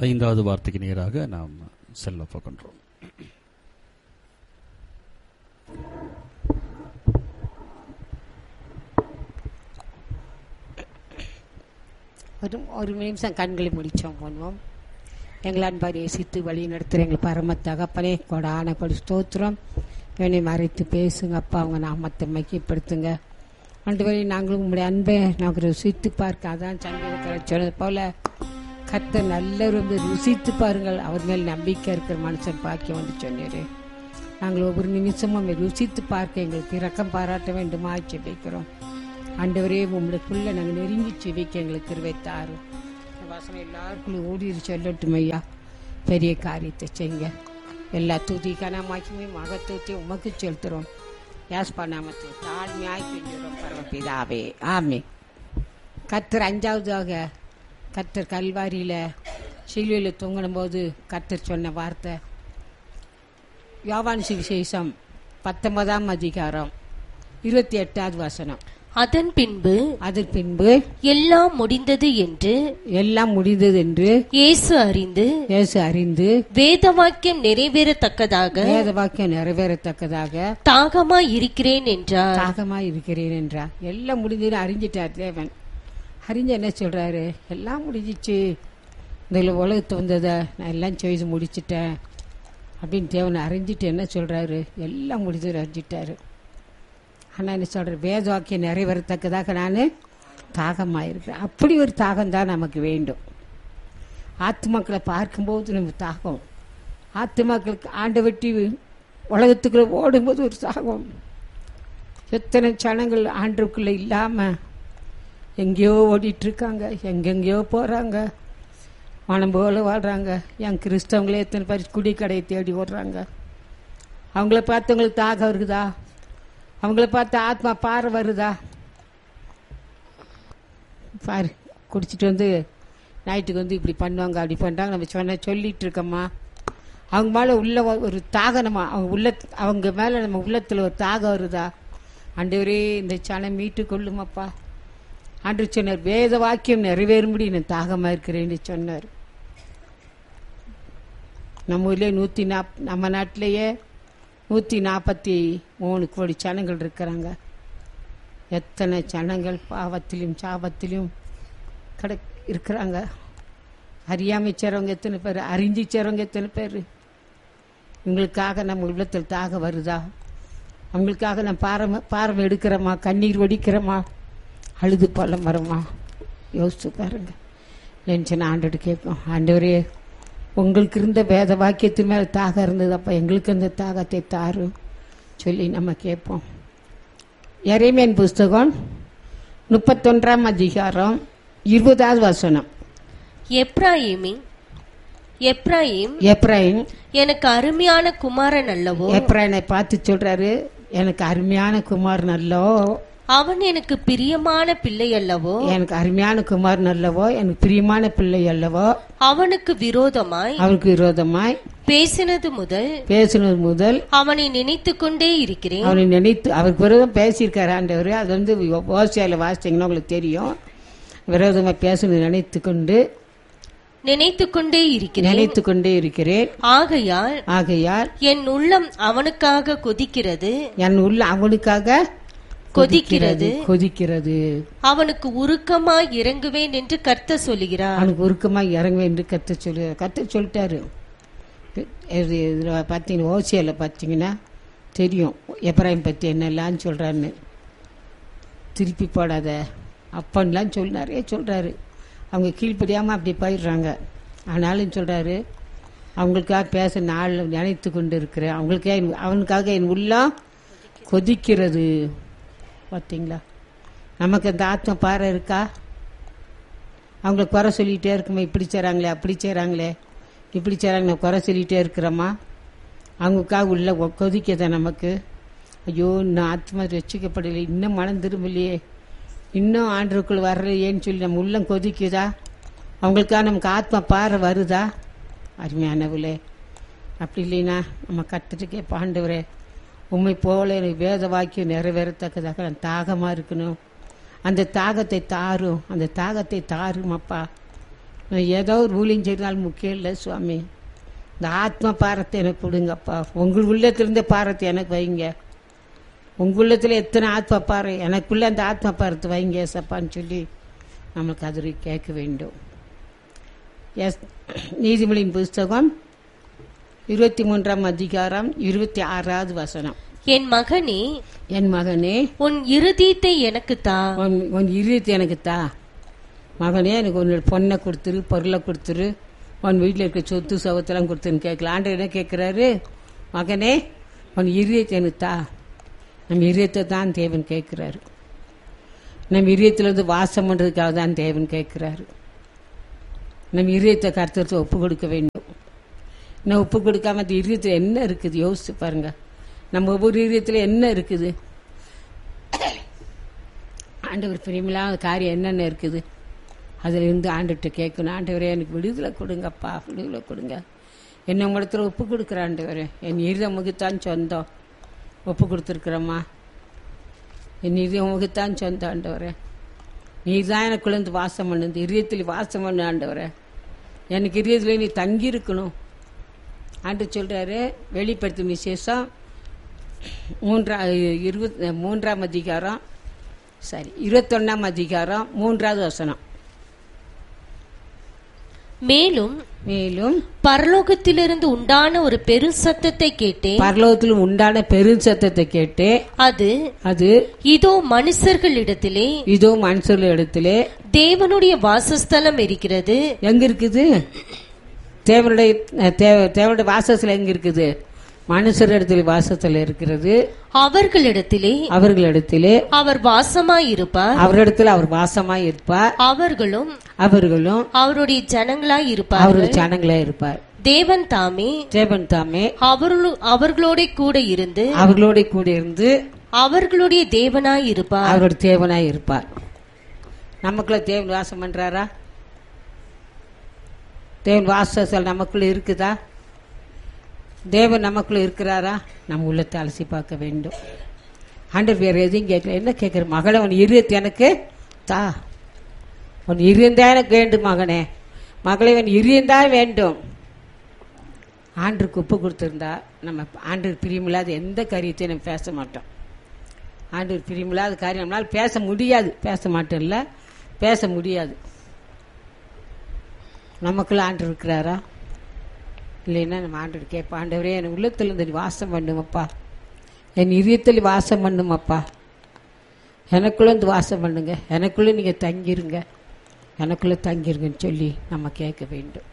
ஐந்தாவது வார்த்தைக்கு நேராக நாம் செல்ல போகின்றோம் ஒரு ஒரு நிமிஷம் கண்களை முடிச்சோம் பண்ணுவோம் எங்கள் அன்பார் நேசித்து வழி நடத்துகிற எங்கள் பரம தகப்பனே கொடான கொடி ஸ்தோத்திரம் என்னை மறைத்து பேசுங்க அப்பா அவங்க நாமத்தை மைக்கப்படுத்துங்க அன்று வரை நாங்களும் உங்களுடைய அன்பை நாங்கள் ருசித்து பார்க்க அதான் சங்கீதக்காரர் சொன்னது போல கத்த நல்ல ரொம்ப ருசித்து பாருங்கள் அவர் மேல் நம்பிக்கை இருக்கிற மனுஷன் பாக்கியம் வந்து சொன்னீர் நாங்கள் ஒவ்வொரு நிமிஷமும் அவரை ருசித்து பார்க்க எங்களுக்கு இரக்கம் பாராட்ட வேண்டுமா ஜெபிக்கிறோம் ஆண்டவரே உங்களுக்குள்ள நாங்கள் நெருங்கி செவிக்க எங்களுக்கு கிருவை தாரும் இந்த வசனம் எல்லாருக்குள்ளும் ஓடி சொல்லட்டும் ஐயா பெரிய காரியத்தை செய்யுங்க எல்லா துதி கனமாக்கியுமே மகத்துவத்தை உமக்கு செலுத்துறோம் யாஸ் பண்ணாமத்தை தாழ்மையாய் பிஞ்சுறோம் பரமபிதாவே ஆமே கத்தர் அஞ்சாவதாக கத்தர் கல்வாரியில் சிலுவையில் தொங்கின போது கத்தர் சொன்ன வார்த்தை யோவான் சுவிசேஷம் பத்தொன்பதாம் அதிகாரம் இருபத்தி எட்டாவது வசனம் அதன் பின்பு அதன் பின்பு எல்லாம் முடிந்தது என்று எல்லாம் முடிந்தது என்று இயேசு அறிந்து இயேசு அறிந்து வேதவாக்கியம் நிறைவேறத்தக்கதாக வேத வாக்கியம் நிறைவேறத்தக்கதாக தாகமாய் இருக்கிறேன் என்றார் தாகமாய் இருக்கிறேன் என்றார் எல்லாம் முடிஞ்சது அறிஞ்சிட்டார் தேவன் அறிஞ்ச என்ன சொல்றாரு எல்லாம் முடிஞ்சிச்சு இந்த உலகத்து வந்ததை நான் எல்லாம் செய்து முடிச்சிட்டேன் அப்படின்னு தேவன் அறிஞ்சிட்டு என்ன சொல்றாரு எல்லாம் முடிஞ்சது அறிஞ்சிட்டாரு ஆனால் என்ன சொல்ற வேத வாக்கியம் நிறைவேறத்தக்கதாக நான் தாகமாயிருக்கிறேன் அப்படி ஒரு தாகம் தான் நமக்கு வேண்டும் ஆத்துமாக்களை பார்க்கும்போது நம்ம தாகம் ஆத்துமாக்களுக்கு ஆண்டை வெட்டி உலகத்துக்குள்ள ஓடும்போது ஒரு தாகம் எத்தனை சனங்கள் ஆண்டுக்குள்ள இல்லாமல் எங்கேயோ ஓடிட்டு இருக்காங்க எங்கெங்கேயோ போகிறாங்க மனம் போல வாழ்கிறாங்க என் கிறிஸ்தவங்களே எத்தனை பேர் குடி கடையை தேடி ஓடுறாங்க அவங்கள பார்த்தவங்களுக்கு தாகம் இருக்குதா அவங்கள பார்த்து ஆத்மா பாறை வருதா பாரு குடிச்சிட்டு வந்து நைட்டுக்கு வந்து இப்படி பண்ணுவாங்க அப்படி பண்ணுறாங்க நம்ம சொன்ன சொல்லிட்டு இருக்கோம்மா அவங்க மேலே உள்ள ஒரு தாகம் நம்ம அவங்க உள்ள அவங்க மேலே நம்ம உள்ளத்தில் ஒரு தாகம் வருதா ஆண்டவரே இந்த சனம் மீட்டு கொள்ளுமாப்பா ஆண்டு சொன்னார் வேத வாக்கியம் நிறைவேறும்படி நான் தாகமாக இருக்கிறேன்னு சொன்னார் நம்ம ஊர்லேயே நூற்றி நாப் நம்ம நாட்டிலேயே நூற்றி நாற்பத்தி மூணு கோடி சனங்கள் இருக்கிறாங்க எத்தனை சனங்கள் பாவத்திலும் சாபத்திலும் கிட இருக்கிறாங்க அறியாமை சேரவங்க எத்தனை பேர் அறிஞ்சு சேரவங்க எத்தனை பேர் இவங்களுக்காக நம்ம உள்ளத்தில் தாக வருதா அவங்களுக்காக நம்ம பாரம் பாரம் எடுக்கிறோமா கண்ணீர் வடிக்கிறோமா அழுது பள்ளம் வருமா யோசிச்சு பாருங்க நினச்சினா ஆண்டோடு கேட்போம் ஆண்டவரே உங்களுக்கு இருந்த வேத வாக்கியத்தின் மேலே தாகம் இருந்தது அப்போ எங்களுக்கு அந்த தாகத்தை தாரு சொல்லி நம்ம கேட்போம் எரேமியன் புஸ்தகம் முப்பத்தொன்றாம் அதிகாரம் இருபதாவது வசனம் எப்ராயிமி எப்ராயிம் எப்ராயிம் எனக்கு அருமையான குமாரன் அல்லவோ எப்ராயினை பார்த்து சொல்றாரு எனக்கு அருமையான குமார் நல்லோ அவன் எனக்கு பிரியமான பிள்ளை அல்லவோ எனக்கு அருமையான குமார் நல்லவோ எனக்கு பிரியமான பிள்ளை அல்லவோ அவனுக்கு விரோதமாய் அவனுக்கு விரோதமாய் பேசினது முதல் பேசினது முதல் அவனை நினைத்து கொண்டே இருக்கிறேன் அவனை நினைத்து அவருக்கு விரோதம் பேசியிருக்காரு ஆண்டவர் அது வந்து ஓசியால வாசித்தீங்கன்னா உங்களுக்கு தெரியும் விரோதமாக பேசணும் நினைத்து கொண்டு நினைத்து கொண்டே இருக்கிறேன் நினைத்து கொண்டே இருக்கிறேன் ஆகையால் ஆகையால் என் உள்ளம் அவனுக்காக கொதிக்கிறது என் உள்ள அவனுக்காக கொதிக்கிறது கொதிக்கிறது அவனுக்கு உருக்கமாய் இறங்குவேன் என்று கர்த்தர் சொல்லுகிறார் அவனுக்கு உருக்கமாக இறங்க என்று கத்த சொல்லு கத்த சொல்லிட்டாரு இது இதில் பார்த்தீங்கன்னா ஓசியால பார்த்தீங்கன்னா தெரியும் எப்ராஹிம் பற்றி என்னெல்லாம் சொல்கிறான்னு திருப்பி போடாத அப்பன்லாம் சொல்லி நிறைய சொல்கிறாரு அவங்க கீழ்ப்படியாமல் அப்படி போயிடுறாங்க ஆனாலும் சொல்கிறாரு அவங்களுக்காக பேச நாள் நினைத்து கொண்டு இருக்கிறேன் அவங்களுக்கே அவனுக்காக என் உள்ளம் கொதிக்கிறது பார்த்தீங்களா நமக்கு அந்த ஆத்ம பாறை இருக்கா அவங்கள குறை சொல்லிகிட்டே இருக்குமா இப்படி செய்கிறாங்களே அப்படி செய்கிறாங்களே இப்படி செய்கிறாங்க குறை சொல்லிகிட்டே இருக்கிறோமா அவங்களுக்காக உள்ள ஒ- கொதிக்குதா நமக்கு ஐயோ இன்னும் ஆத்மா ரசிக்கப்படலை இன்னும் மனம் திரும்பலையே இன்னும் ஆண்டுக்குள் வரலையேன்னு சொல்லி நம்ம உள்ளம் கொதிக்குதா அவங்களுக்காக நமக்கு ஆத்மா பாறை வருதா அருமையானவளே அப்படி இல்லைன்னா நம்ம கற்றுட்டு கேட்ப ஆண்டவரே உண்மை போல எனக்கு வேத வாக்கியம் நிறைவேறத்தக்கதாக நான் தாகமாக இருக்கணும் அந்த தாகத்தை தாரும் அந்த தாகத்தை தாரும் அப்பா நான் ஏதோ ஒரு ஊழியம் செய்தாலும் முக்கியம் இல்லை சுவாமி இந்த ஆத்ம பாரத்தை எனக்கு கொடுங்கப்பா உங்கள் உள்ளத்திலிருந்த பாரத்தை எனக்கு வைங்க உங்கள் உள்ளத்தில் எத்தனை ஆத்ம பாறை எனக்குள்ள அந்த ஆத்ம பாரத்தை வைங்க ஏசப்பான்னு சொல்லி நமக்கு அது கேட்க வேண்டும் எஸ் நீதிமொழியின் புஸ்தகம் இருபத்தி மூன்றாம் அதிகாரம் இருபத்தி ஆறாவது வசனம் என் மகனே என் மகனே உன் இருதயத்தை எனக்கு தா உன் உன் இருதயத்தை எனக்கு தா மகனே எனக்கு உன்னோட பொண்ணை கொடுத்துரு பொருளை கொடுத்துரு உன் வீட்டில் இருக்க சொத்து சவத்தெல்லாம் கொடுத்துன்னு கேட்கல ஆண்டவர் என்ன கேட்குறாரு மகனே உன் இருதயத்தை எனக்கு தா நம்ம இருதயத்தை தான் தேவன் கேட்குறாரு நம்ம இருதயத்தில் வந்து வாசம் பண்ணுறதுக்காக தான் தேவன் கேட்குறாரு நம்ம இருதயத்தை கருத்துறதை ஒப்பு கொடுக்க வேண்டும் இன்னும் ஒப்பு கொடுக்காம அந்த இருதயத்தில் என்ன இருக்குது யோசிச்சு பாருங்க நம்ம ஒவ்வொரு இருதயத்தில் என்ன இருக்குது ஆண்டவர் பிரியமில்லாத காரியம் என்னென்ன இருக்குது அதில் இருந்து ஆண்டுகிட்ட கேட்கணும் ஆண்டவரே எனக்கு விடுதலை கொடுங்கப்பா விடுதலை கொடுங்க என்ன உங்களிடத்துல ஒப்பு கொடுக்குற ஆண்டவரே என் இருதயம் முகத்தான் சொந்தம் ஒப்பு கொடுத்துருக்குறம்மா என் இருதயம் முகத்தான் சொந்தம் ஆண்டவரே நீர் தான் எனக்குள்ள இருந்து வாசம் பண்ணுது இதயத்தில் வாசம் பண்ணு ஆண்டவரே எனக்கு இதயத்தில் நீ தங்கி இருக்கணும் ஆண்டு சொல்றாரு வெளிப்படுத்தும் விசேஷம் மூன்றா இருபத் மூன்றாம் அதிகாரம் சரி இருபத்தொன்னாம் அதிகாரம் மூன்றாவது வசனம் மேலும் மேலும் பரலோகத்திலிருந்து உண்டான ஒரு பெரு சத்தத்தை கேட்டேன் பரலோகத்திலும் உண்டான பெரும் சத்தத்தை கேட்டு அது அது இதோ மனுஷர்களிடத்திலே இதோ மனுஷர்கள் இடத்திலே தேவனுடைய வாசஸ்தலம் இருக்கிறது எங்க இருக்குது தேவனுடைய தேவ- தேவனுடைய வாசத்துல எங்க இருக்குது மனுஷர் இடத்துல வாசத்துல இருக்கிறது அவர்களிடத்திலே அவர்களிடத்திலே அவர் வாசமாயிருப்பார் அவரிடத்துல அவர் வாசமாய் இருப்பார் அவர்களும் அவர்களும் அவருடைய ஜனங்களாய் இருப்பார் அவருடைய ஜனங்களா இருப்பார் தேவன் தாமே தேவன் தாமே அவர்களு அவர்களோட கூட இருந்து அவர்களோட கூட இருந்து அவர்களுடைய தேவனாய் இருப்பார் அவரோட தேவனாய் இருப்பார் நமக்குள்ள தேவன் வாசம் பண்றாரா தேவன் வாசல் நமக்குள்ள இருக்குதா தேவன் நமக்குள்ள இருக்கிறாரா நம்ம உள்ளத்தை அலசி பார்க்க வேண்டும் ஆண்டவர் வேற எதையும் கேட்கல என்ன கேட்கிற மகளே உன் இருதயத்தை எனக்கு தா உன் இருந்தா எனக்கு வேண்டும் மகனே மகளே உன் இருந்தா வேண்டும் ஆண்டுக்கு உப்பு கொடுத்திருந்தா நம்ம ஆண்டு பிரியமில்லாத எந்த காரியத்தையும் நம்ம பேச மாட்டோம் ஆண்டவர் பிரியமில்லாத காரியம் நம்மளால் பேச முடியாது பேச மாட்டோம் இல்ல பேச முடியாது நமக்குள்ள ஆண்டு இருக்கிறாரா இல்லைன்னா நம்ம ஆண்டு கேட்போம் ஆண்டவரே என் உள்ளத்தில் இருந்து நீ வாசம் பண்ணுமப்பா என் இதயத்தில் வாசம் பண்ணுமப்பா எனக்குள்ள இருந்து வாசம் பண்ணுங்க எனக்குள்ள நீங்க தங்கிருங்க எனக்குள்ள தங்கிருங்கன்னு சொல்லி நம்ம கேட்க வேண்டும்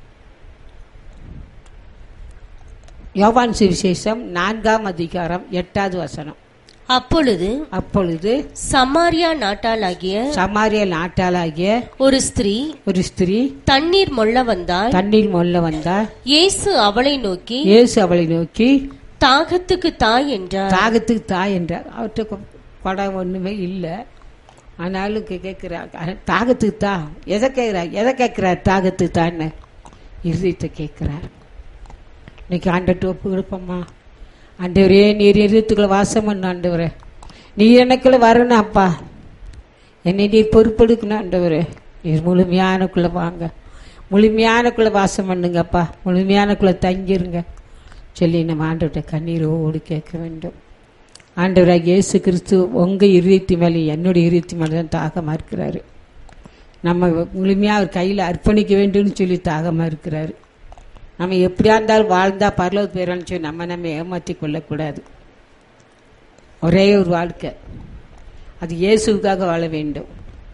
யோவான் சுவிசேஷம் நான்காம் அதிகாரம் எட்டாவது வசனம் அப்பொழுது அப்பொழுது சமாரியா நாட்டாளாகிய சமாரிய நாட்டாளாகிய ஒரு ஸ்திரீ ஒரு ஸ்திரீ தண்ணீர் மொள்ள வந்தாள் தண்ணீர் மொல்ல வந்தார் இயேசு அவளை நோக்கி இயேசு அவளை நோக்கி தாகத்துக்கு தாய் என்றார் தாகத்துக்கு தாய் என்றார் அவர்கிட்ட கொ- குடம் ஒண்ணுமே இல்லை ஆனாலும் கே- கேட்கிறார் அஹ், தாகத்துக்கு தா எதை கேட்கிறார் எதை கேட்கிறார் தாகத்துக்கு தான்னு இருதயத்தை கேட்கிறார் இன்னைக்கு ஆண்டட்டு ஒப்பு கொடுப்போம்மா ஆண்டவரே நீர் இருதயத்துக்குள்ள வாசம் பண்ண ஆண்டவரே நீர் எனக்குள்ள வரணும் அப்பா என்னை நீர் பொறுப்பெடுக்கணும் ஆண்டவரே நீர் முழுமையானக்குள்ள வாங்க முழுமையானக்குள்ள வாசம் பண்ணுங்கப்பா முழுமையானக்குள்ள தங்கிருங்க சொல்லி நம்ம ஆண்டவர்கிட்ட கண்ணீரோடு கேட்க வேண்டும் ஆண்டவராக இயேசு கிறிஸ்து உங்க இருதயத்து மேலே என்னுடைய இருதயத்து மேலே தான் தாகமாக இருக்கிறாரு நம்ம முழுமையாக அவர் கையில் அர்ப்பணிக்க வேண்டும்னு சொல்லி தாகமாக இருக்கிறாரு நம்ம எப்படியா இருந்தாலும் வாழ்ந்தா பரலோக போயிடலாம்னு சொல்லி நம்ம நம்ம ஏமாற்றி கொள்ளக்கூடாது ஒரே ஒரு வாழ்க்கை அது இயேசுவுக்காக வாழ வேண்டும்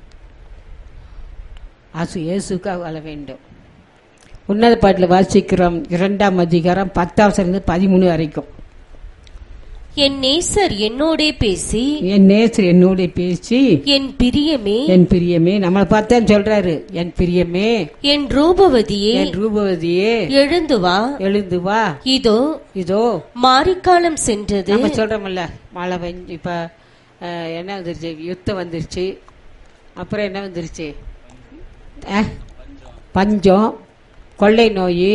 அது இயேசுக்காக வாழ வேண்டும் உன்னத பாட்டில் வாசிக்கிறோம் இரண்டாம் அதிகாரம் பத்தாவது பதிமூணு வரைக்கும் என் நேசர் என்னோடே பேசி என் நேசர் என்னோட பேசி என் பிரியமே என் பிரியமே நம்மளை பார்த்தா சொல்றாரு என் பிரியமே என் ரூபவதியே என் ரூபவதியே எழுந்து வா எழுந்து வா இதோ இதோ மாரிக்காலம் சென்றது நம்ம சொல்றோம்ல மழை பெஞ்சு இப்ப அஹ், என்ன வந்துருச்சு யுத்தம் வந்துருச்சு அப்புறம் என்ன வந்துருச்சு அஹ், பஞ்சம் கொள்ளை நோய்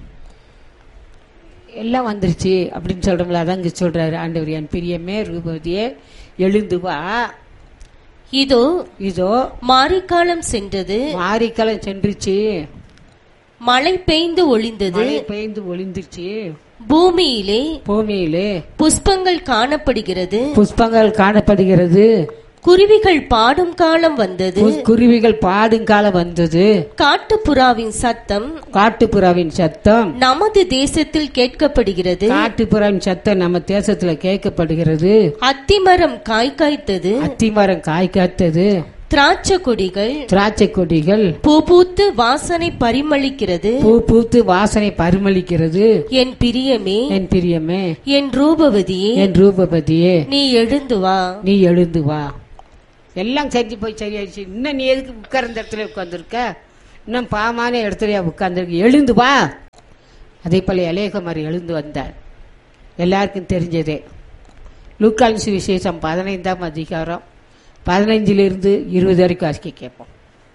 எல்லாம் வந்துருச்சு அப்படின்னு சொல்றோம்ல அதான் இங்க சொல்றாரு ஆண்டவர் என் பிரியமே ரூபவதியே எழுந்து வா இதோ இதோ மாரிக்காலம் சென்றது மாரிக்காலம் சென்றுச்சு மழை பெய்ந்து ஒளிந்தது மழை பெய்ந்து ஒளிந்துச்சு பூமியிலே பூமியிலே புஷ்பங்கள் காணப்படுகிறது புஷ்பங்கள் காணப்படுகிறது குருவிகள் பாடும் காலம் வந்தது புஸ்- குருவிகள் பாடுங்காலம் வந்தது காட்டுப்புறாவின் சத்தம் காட்டுப்புறாவின் சத்தம் நமது தேசத்தில் கேட்கப்படுகிறது காட்டுப்புறாவின் சத்தம் நம்ம தேசத்துல கேட்கப்படுகிறது அத்திமரம் காய் காய்த்தது அத்திமரம் காய் காத்தது திராட்சை கொடிகள் திராட்சை கொடிகள் பூ பூத்து வாசனை பரிமளிக்கிறது பூ பூத்து வாசனை பரிமளிக்கிறது என் பிரியமே என் பிரியமே என் ரூபவதியே என் ரூபபதியே நீ எழுந்து வா நீ எழுந்து வா எல்லாம் செஞ்சு போய் சரியாயிடுச்சு இன்னும் நீ எதுக்கு உட்கார்ந்த இடத்துல உட்காந்துருக்க இன்னும் பாமான இடத்துல உட்கார்ந்துருக்க எழுந்து வா அதே போல இளையகுமார் எழுந்து வந்தார் எல்லாருக்கும் தெரிஞ்சதே லூக்கான் சுவிசேஷம் பதினைந்தாம் அதிகாரம் பதினைஞ்சிலிருந்து இருபது வரைக்கும் வாசிக்க கேட்போம்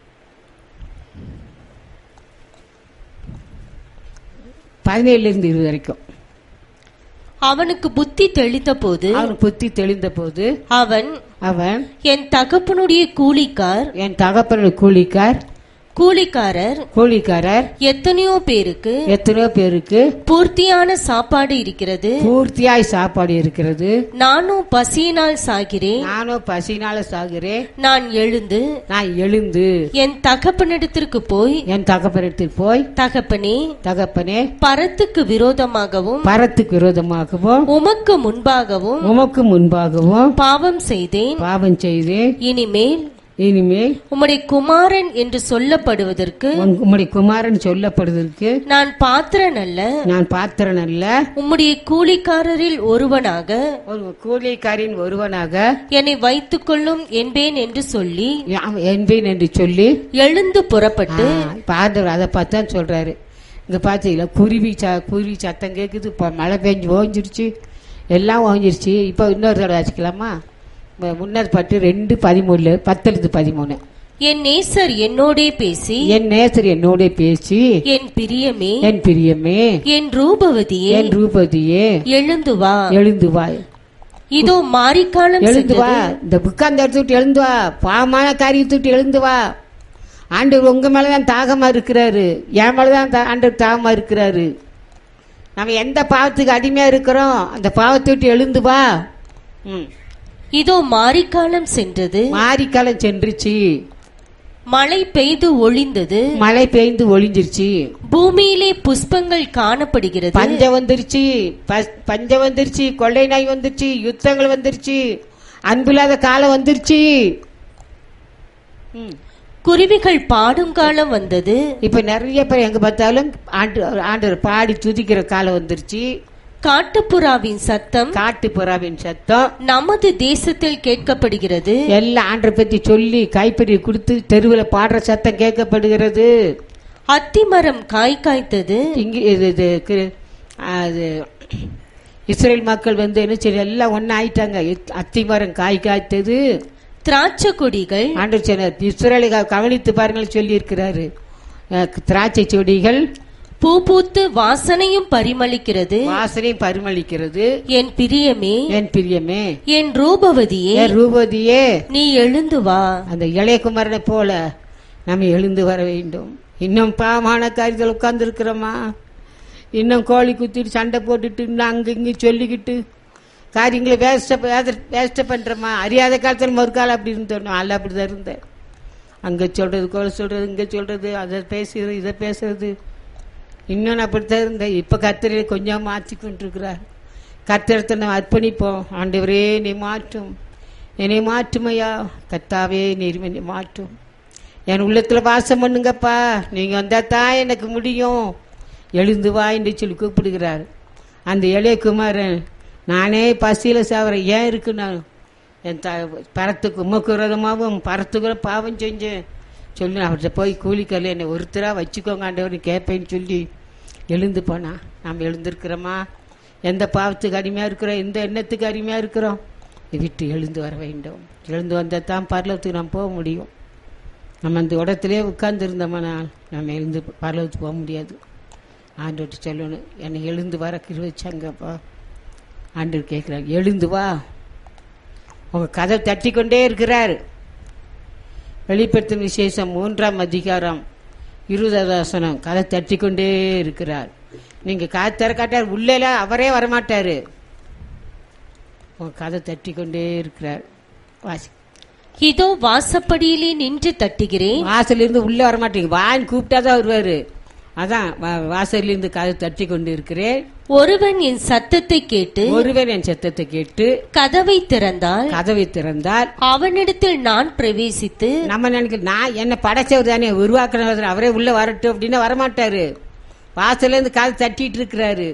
பதினேழுல இருந்து இருபது வரைக்கும் அவனுக்கு புத்தி தெளித்த போது அவனுக்கு புத்தி தெளிந்த போது அவன் அவன் என் தகப்பனுடைய கூலிக்கார் என் தகப்பனுடைய கூலிக்கார் கூலிக்காரர் கூலிக்காரர் எத்தனையோ பேருக்கு எத்தனையோ பேருக்கு பூர்த்தியான சாப்பாடு இருக்கிறது பூர்த்தியாய் சாப்பாடு இருக்கிறது நானும் பசியினால் சாகிறேன் நானும் பசினால சாகிறேன் நான் எழுந்து நான் எழுந்து என் தகப்பனிடத்திற்கு போய் என் தகப்பனத்தில் போய் தகப்பனே தகப்பனே பரத்துக்கு விரோதமாகவும் பரத்துக்கு விரோதமாகவும் உமக்கு முன்பாகவும் உமக்கு முன்பாகவும் பாவம் செய்தேன் பாவம் செய்து இனிமேல் இனிமேல் உம்முடைய குமாரன் என்று சொல்லப்படுவதற்கு உன்- உம்முடைய குமாரன் சொல்லப்படுவதற்கு நான் பாத்திரன் அல்ல நான் பாத்திரன் அல்ல உம்முடைய கூலிக்காரரில் ஒருவனாக ஒரு கூலிக்காரின் ஒருவனாக என்னை வைத்துக் கொள்ளும் என்பேன் என்று சொல்லி யாம் என்பேன் என்று சொல்லி எழுந்து புறப்பட்டு இப்ப ஆண்டவர் அதை பார்த்து தான் சொல்றாரு இங்க பாத்தீங்களா குருவி ச குருவி சத்தம் கேக்குது இப்ப மழை பெஞ்சு ஓஞ்சிருச்சு எல்லாம் ஓஞ்சிருச்சு இப்போ இன்னொரு தடவை வச்சுக்கலாமா ம- முன்னர் பட்டு ரெண்டு பதிமூணுல பத்தெழுத்து பதிமூணு என் நேசர் என்னோடே பேசி என் நேசர் என்னோட பேசி என் பிரியமே என் பிரியமே என் ரூபவதியே என் ரூபதியே எழுந்து வா எழுந்து வா இதோ மாரிக்காலம் எழுந்து வா சென்றது. இந்த புக்காந்த எடுத்து விட்டு எழுந்து வா பாவமான காரியத்தை விட்டு எழுந்து வா ஆண்டவர் உங்க மேலதான் தாகமா இருக்கிறாரு என் மேலதான் தா- ஆண்டவர் தாகமா இருக்கிறாரு நம்ம எந்த பாவத்துக்கு அடிமையா இருக்கிறோம் அந்த பாவத்தை விட்டு எழுந்து வா ம். இதோ மாரிக்காலம் சென்றது மாரிக்காலம் சென்றுச்சு மழை பெய்து ஒளிந்தது மழை பெய்ந்து ஒளிஞ்சிருச்சு பூமியிலே புஷ்பங்கள் காணப்படுகிறது பஞ்சம் வந்துருச்சு ப- பஞ்சம் வந்துருச்சு கொள்ளை நாய் வந்துருச்சு யுத்தங்கள் வந்துருச்சு அன்பில்லாத காலம் வந்துருச்சு ம். குருவிகள் பாடும் காலம் வந்தது இப்ப நிறைய பேர் எங்க பார்த்தாலும் ஆண்டு ஆண்டவர் பாடி துதிக்கிற காலம் வந்துருச்சு காட்டுப்புறாவின் சத்தம் காட்டு புறாவின் சத்தம் நமது தேசத்தில் கேட்கப்படுகிறது எல்லாம் ஆண்டரை பத்தி சொல்லி கைப்பறி கொடுத்து தெருவில் பாடுற சத்தம் கேட்கப்படுகிறது அத்திமரம் காய் காய்த்தது இங்க இது இது கிரு- அது இஸ்ரேல் மக்கள் வந்து என்ன சரி எல்லாம் ஒண்ணா ஆயிட்டாங்க இத்- அத்திமரம் காய் காய்த்தது திராட்சை கொடிகள் ஆண்டவர் சொன்னார் இஸ்ரேலை க- கவனித்து பாருங்கள் சொல்லி இருக்கிறாரு திராட்சை செடிகள் பூ பூத்து வாசனையும் பரிமளிக்கிறது வாசனையும் பரிமளிக்கிறது என் பிரியமே என் பிரியமே என் ரூபவதியே என் ரூபதியே நீ எழுந்து வா அந்த இளையகுமாரனை போல நம்ம எழுந்து வர வேண்டும் இன்னும் பாவமான காரியத்தில் உட்கார்ந்து இருக்கிறோமா இன்னும் கோழி குத்திட்டு சண்டை போட்டுட்டு இன்னும் அங்க இங்க சொல்லிக்கிட்டு காரியங்களை வேஸ்ட வேஸ்ட பண்றோமா அறியாத காலத்தில் மறுக்கால அப்படி இருந்தோம் அல்ல அப்படிதான் இருந்தேன் அங்க சொல்றது கோல சொல்றது இங்க சொல்றது அதை பேசுறது இதை பேசுறது இன்னும் நான் அப்படித்தான் இருந்தேன் இப்ப கத்திரை கொஞ்சம் மாற்றி கொண்டிருக்கிறார் கத்திரத்தை நம்ம அர்ப்பணிப்போம் ஆண்டவரே நீ மாற்றும் என்னை மாற்றுமையா கத்தாவே நீர் என்னை மாற்றும் என் உள்ளத்துல வாசம் பண்ணுங்கப்பா நீங்க வந்தா தான் எனக்கு முடியும் எழுந்து வா என்று சொல்லி கூப்பிடுகிறார் அந்த இளைய குமாரன் நானே பசியில சாவறேன் ஏன் இருக்கு நான் என் த பரத்துக்கு உமக்கு விரோதமாகவும் பரத்துக்குள்ள பாவம் செஞ்சேன் சொல்லி அவர்கிட்ட போய் கூலிக்கல்ல என்னை ஒருத்தரா வச்சுக்கோங்க ஆண்டவர்னு கேட்பேன்னு சொல்லி எழுந்து போனா நாம் எழுந்திருக்கிறோமா எந்த பாவத்துக்கு அடிமையா இருக்கிறோம் எந்த எண்ணத்துக்கு அடிமையா இருக்கிறோம் இதை விட்டு எழுந்து வர வேண்டும் எழுந்து வந்தால் தான் பரலத்துக்கு நாம் போக முடியும் நம்ம அந்த இடத்திலே உட்கார்ந்து இருந்தோம்னால் நம்ம எழுந்து பரலத்துக்கு போக முடியாது ஆண்டவர்கிட்ட சொல்லணும் என்னை எழுந்து வர வச்சாங்கப்பா ஆண்டவர் கேட்குறாரு எழுந்து வா உங்க கதை தட்டி கொண்டே இருக்கிறார் வெளிப்படுத்தும் விசேஷம் மூன்றாம் அதிகாரம் இருபதாசனம் கதை தட்டி கொண்டே இருக்கிறார் நீங்க கதை திறக்காட்டார் உள்ளேல அவரே வரமாட்டாரு உன் கதை தட்டி கொண்டே இருக்கிறார் வாசி இதோ வாசப்படியிலே நின்று தட்டுகிறேன் வாசல்ல இருந்து உள்ள வரமாட்டீங்க வான்னு கூப்பிட்டாதான் வருவாரு அதான் வா- வாசல்ல இருந்து கதை தட்டி கொண்டு இருக்கிறேன் ஒருவன் என் சத்தத்தை கேட்டு ஒருவன் என் சத்தத்தை கேட்டு கதவை திறந்தால் கதவை திறந்தால் அவனிடத்தில் நான் பிரவேசித்து நம்ம நினைக்க நான் என்ன படைச்சவர் தானே உருவாக்குனவர் தானே, அவரே உள்ள வரட்டும் அப்படின்னா வரமாட்டாரு வாசல்ல இருந்து கதை தட்டிட்டு இருக்கிறாரு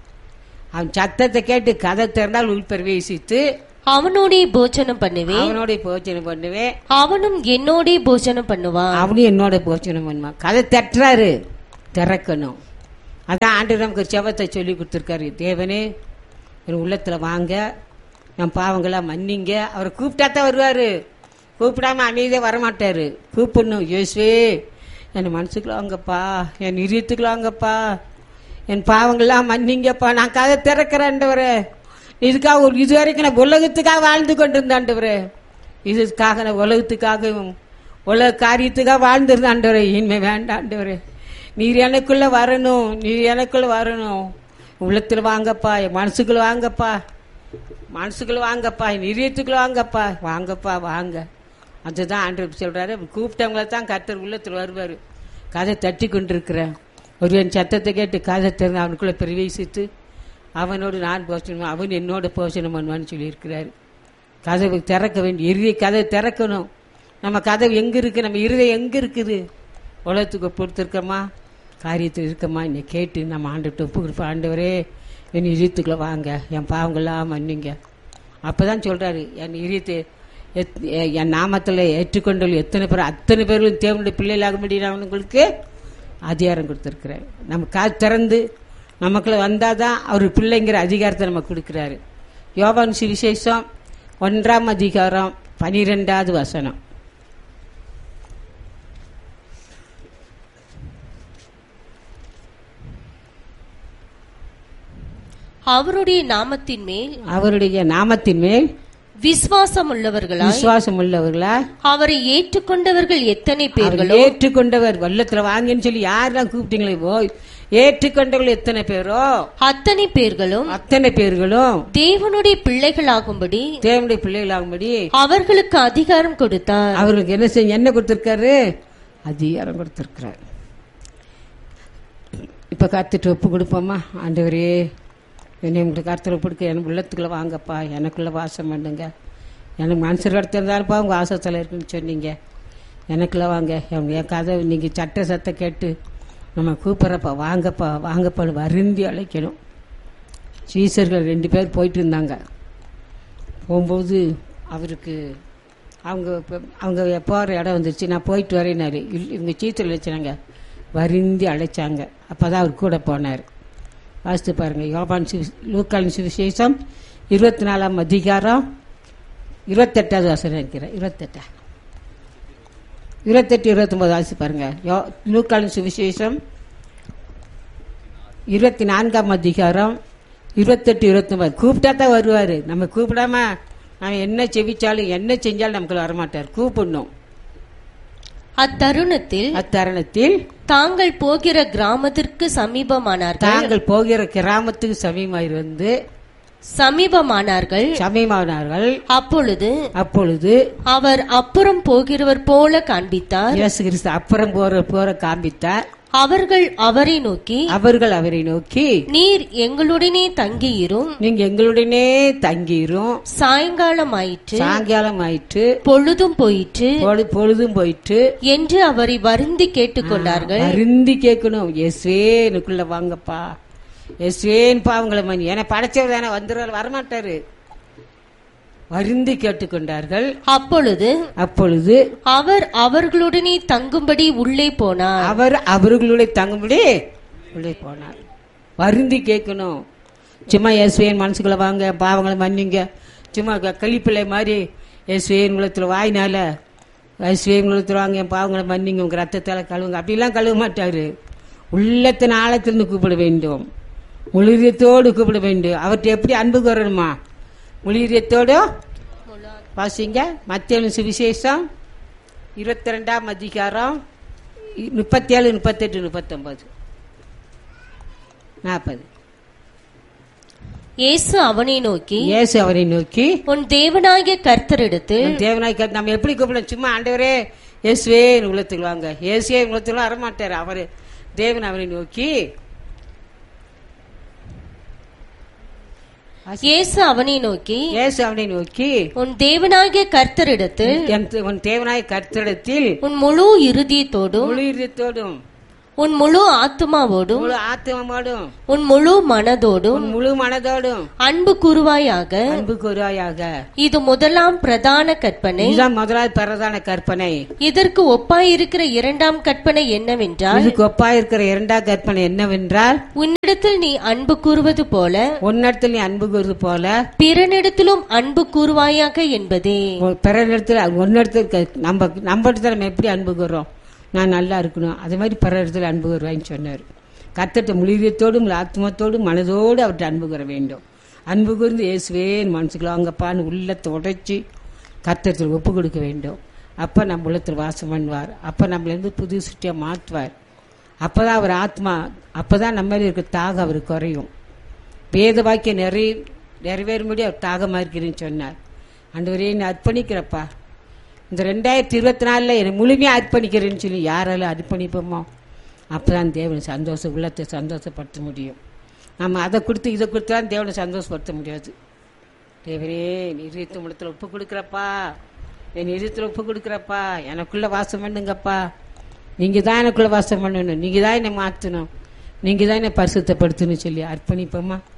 அவன் சத்தத்தை கேட்டு கதை திறந்தால் உள் பிரவேசித்து அவனோடே போஜனம் பண்ணுவேன் அவனோட போச்சனை பண்ணுவேன் அவனும் என்னோடே போஜனம் பண்ணுவான் அவனும் என்னோட போச்சனை பண்ணுவான் கதை தட்டுறாரு திறக்கணும் அதான் ஆண்டு நமக்கு ஒரு செவத்தை சொல்லி கொடுத்துருக்காரு தேவனே என் உள்ளத்துல வாங்க என் பாவங்களாம் மன்னிங்க அவரை கூப்பிட்டா தான் வருவாரு கூப்பிடாம அமைதியே வரமாட்டாரு கூப்பிடணும் இயேசுவே என் மனசுக்குள்ள வாங்கப்பா என் இதயத்துக்குள்ள வாங்கப்பா என் பாவங்கள்லாம் மன்னிங்கப்பா நான் கதை திறக்கிறேன்டவரே இதுக்காக ஒரு இது வரைக்கும் நான் உலகத்துக்காக வாழ்ந்து கொண்டு இருந்தாண்டவரே இதுக்காக நான் உலகத்துக்காகவும் உலக காரியத்துக்காக வாழ்ந்திருந்தாண்டவரே இனிமே வேண்டாண்டவரே நீர் எனக்குள்ள வரணும் நீர் எனக்குள்ள வரணும் உள்ளத்துல வாங்கப்பா என் மனசுக்குள்ள வாங்கப்பா மனசுக்குள்ள வாங்கப்பா என் இதயத்துக்குள்ள வாங்கப்பா வாங்கப்பா வாங்க அதுதான் ஆண்டு சொல்றாரு கூப்பிட்டவங்கள தான் கர்த்தர் உள்ளத்துல வருவாரு கதை தட்டி கொண்டிருக்கிறேன் ஒருவன் சத்தத்தை கேட்டு கதை திறந்து அவனுக்குள்ள பிரவேசித்து அவனோடு நான் போஷணும் அவன் என்னோட போஷணம் பண்ணுவான்னு சொல்லியிருக்கிறாரு கதவை திறக்க வேண்டிய இறுதி கதை திறக்கணும் நம்ம கதவு எங்க இருக்கு நம்ம இருதயம் எங்க இருக்குது உலகத்துக்கு பொறுத்திருக்கோமா காரியத்தில் இருக்கமா என்னை கேட்டு நம்ம ஆண்டுகிட்ட ஒப்பு கொடுப்போம் ஆண்டவரே என் இதயத்துக்குள்ள வாங்க என் பாவங்கள்லாம் மன்னிங்க அப்பதான் சொல்றாரு என் இதயத்தை எத்- எ- என் நாமத்தில் ஏற்றுக்கொண்டவர்கள் எத்தனை பேர் அத்தனை பேர்களும் தேவனுடைய பிள்ளைகளாக முடியும் அவங்களுக்கு அதிகாரம் கொடுத்துருக்கிறார் நம்ம காது திறந்து நமக்குள்ள வந்தாதான் அவர் பிள்ளைங்கிற அதிகாரத்தை நம்ம கொடுக்குறாரு யோவான் சுவிசேஷம் ஒன்றாம் அதிகாரம் பனிரெண்டாவது வசனம் அவருடைய நாமத்தின் மேல் அவருடைய நாமத்தின் மேல் விசுவாசம் உள்ளவர்களாய் விசுவாசம் உள்ளவர்களா அவரை ஏற்றுக்கொண்டவர்கள் எத்தனை அவர் பேர்களோ ஏற்றுக்கொண்டவர் வல்லத்துல வாங்கன்னு சொல்லி யாரெல்லாம் கூப்பிட்டீங்களே ஓ ஏற்றுக்கொண்டவர்கள் எத்தனை பேரோ அத்தனை பேர்களும் அத்தனை பேர்களும் தேவனுடைய பிள்ளைகளாகும்படி தேவனுடைய பிள்ளைகளாகும்படி அவர்களுக்கு அதிகாரம் கொடுத்தார் அவருக்கு என்ன செஞ்ச என்ன கொடுத்திருக்காரு அதிகாரம் கொடுத்திருக்கிறார் இப்ப கத்துட்டு ஒப்பு கொடுப்போமா ஆண்டவரே என்னை உங்களுக்கு கருத்தில் ஒப்பு எனக்கு உள்ளத்துக்குள்ள வாங்கப்பா எனக்குள்ள வாசம் பண்ணுங்க எனக்கு மனுஷர் இடத்துல இருந்தாலும்ப்பா உங்க வாசத்தில் இருக்குன்னு சொன்னீங்க எனக்குள்ள வாங்க என் என் கதை நீங்க சட்ட சத்தம் கேட்டு நம்ம கூப்பிட்றப்பா வாங்கப்பா வாங்கப்பான்னு வருந்தி அழைக்கணும் சீசர்கள் ரெண்டு பேர் போயிட்டு இருந்தாங்க போகும்போது அவருக்கு அவங்க இப்ப- அவங்க போகிற இடம் வந்துருச்சு நான் போயிட்டு வரேனாரு இல் இவங்க சீத்தில் வச்சுனாங்க வருந்தி அழைச்சாங்க அப்போ தான் அவர் கூட போனார் வாசித்து பாருங்கள் யோபான் சிவ லூக்காலின் சுவிசேஷம் இருபத்தி நாலாம் அதிகாரம் இருபத்தெட்டாவது வாசனம் இருக்கிறேன் இருபத்தெட்டா இருபத்தெட்டு இருபத்தொம்போது வாசி பாருங்க யோ லூக்காலின் சுவிசேஷம் இருபத்தி நான்காம் அதிகாரம் இருபத்தெட்டு இருபத்தொன்பது கூப்பிட்டா தான் வருவார் நம்ம கூப்பிடாம நம்ம என்ன செவிச்சாலும் என்ன செஞ்சாலும் நமக்கு வரமாட்டார் கூப்பிடணும் அத்தருணத்தில் அத்தருணத்தில் தாங்கள் போகிற கிராமத்திற்கு சமீபமானார்கள் தாங்கள் போகிற கிராமத்துக்கு சமீபமாய் வந்து சமீபமானார்கள் சமீபமானார்கள் அப்பொழுது அப்பொழுது அவர் அப்புறம் போகிறவர் போல காண்பித்தார் இயேசு கிறிஸ்து அப்புறம் போற போற காண்பித்தார் அவர்கள் அவரை நோக்கி அவர்கள் அவரை நோக்கி நீர் எங்களுடனே தங்கியிரும் நீங்க எங்களுடனே தங்கிரும் சாயங்காலம் ஆயிற்று சாயங்காலம் ஆயிற்று பொழுதும் போயிற்று பொழு- பொழுதும் போயிட்டு என்று அவரை வருந்தி கேட்டுக்கொண்டார்கள் அருந்தி கேட்கணும் எஸ்வே எனக்குள்ள வாங்கப்பா எஸ்வேன் பாவங்களை மணி ஏன்னா படைச்சவர் தானே வந்துடுவார் வரமாட்டாரு வருந்தி கேட்டுக்கொண்டார்கள் அப்பொழுது அப்பொழுது அவர் அவர்களுடனே தங்கும்படி உள்ளே போனார் அவர் அவர்களுடைய தங்கும்படி உள்ளே போனார் வருந்தி கேட்கணும் சும்மா இயேசுவேன் மனசுக்குள்ள வாங்க பாவங்களை மன்னிங்க சும்மா க- கழிப்பிள்ளை மாதிரி இயேசுவேன் குலத்தில் வாயினால இயேசுவேன் குலத்தில் வாங்க என் பாவங்களை மன்னிங்க உங்க ரத்தத்தால கழுவுங்க அப்படிலாம் கழுவ மாட்டாரு உள்ளத்தின் ஆழத்திலிருந்து கூப்பிட வேண்டும் முழுரியத்தோடு கூப்பிட வேண்டும் அவர்கிட்ட எப்படி அன்பு வரணுமா முழுரியத்தோடு வாசிங்க மத்திய சுவிசேஷம் இருபத்தி ரெண்டாம் அதிகாரம் முப்பத்தி ஏழு முப்பத்தெட்டு முப்பத்தொன்பது நாற்பது இயேசு அவனை நோக்கி இயேசு அவரை நோக்கி உன் தேவனாகிய கர்த்தரிடத்தில் உன் தேவனாய் கர்த்தர் நம்ம எப்படி கூப்பிடணும் சும்மா ஆண்டவரே இயேசுவே என் உள்ளத்துக்கு வாங்க இயேசுவே என் உள்ளத்துக்கு வரமாட்டார் அவரு தேவன் அவரை நோக்கி இயேசு அவனை நோக்கி இயேசு அவனை நோக்கி உன் தேவனாகிய கர்த்தரிடத்தில் என் த- உன் தேவனாய் கர்த்தரிடத்தில் உன் முழு இருதயத்தோடும் முழு இதயத்தோடும் உன் முழு ஆத்துமாவோடும் முழு ஆத்மாவோடும் உன் முழு மனதோடும் உன் முழு மனதோடும் அன்பு கூறுவாயாக அன்பு கூறுவாயாக இது முதலாம் பிரதான கற்பனை இதுதான் முதலாவது பிரதான கற்பனை இதற்கு ஒப்பாயிருக்கிற இரண்டாம் கற்பனை என்னவென்றால் இதுக்கு ஒப்பாயிருக்கிற இரண்டாம் கற்பனை என்னவென்றால் உன்னிடத்தில் நீ அன்பு கூறுவது போல உன்னிடத்தில் நீ அன்பு கூறுவது போல பிறனிடத்திலும் அன்பு கூறுவாயாக என்பதே பிற இடத்துல ஒன்னிடத்துல நம்ம நம்ம இடத்துல நம்ம எப்படி அன்பு கூறுறோம் நான் நல்லா இருக்கணும் அது மாதிரி பிற இடத்துல அன்பு கூறுவான்னு சொன்னார் கத்தட்ட முழியத்தோடும் ஆத்மத்தோடும் மனதோடு அவர்கிட்ட அன்பு கூற வேண்டும் அன்பு கூர்ந்து இயேசுவே என் மனசுக்குள்ள வாங்கப்பான்னு உள்ளத்தை உடைச்சி கத்தத்தில் ஒப்பு கொடுக்க வேண்டும் அப்போ நம்ம உள்ளத்தில் வாசம் பண்ணுவார் அப்போ நம்மளேருந்து புது சுட்டியாக மாற்றுவார் அப்போ தான் அவர் ஆத்மா அப்போ தான் நம்ம மேல இருக்க தாகம் அவர் குறையும் வேத வாக்கியம் நிறைய நிறைவேறும்படி அவர் தாகமாக இருக்கிறேன்னு சொன்னார் ஆண்டவரே நீ அர்ப்பணிக்கிறப்பா இந்த ரெண்டாயிரத்தி இருபத்தி நாலில் என்னை முழுமையாக அர்ப்பணிக்கிறேன்னு சொல்லி யாராலும் அர்ப்பணிப்போமோ அப்போ தான் தேவனை சந்தோஷம் உள்ளத்தை சந்தோஷப்படுத்த முடியும் நம்ம அதை கொடுத்து இதை கொடுத்து தான் தேவனை சந்தோஷப்படுத்த முடியாது தேவரே நீ இருபத்தி முடத்தில் உப்பு கொடுக்குறப்பா என் இருபத்தில் உப்பு கொடுக்குறப்பா எனக்குள்ள வாசம் பண்ணுங்கப்பா நீங்கள் தான் எனக்குள்ள வாசம் பண்ணணும் நீங்கள் தான் என்னை மாற்றணும் நீங்கள் தான் என்னை பரிசுத்தப்படுத்தணும்னு சொல்லி அர்ப்பணிப்போமா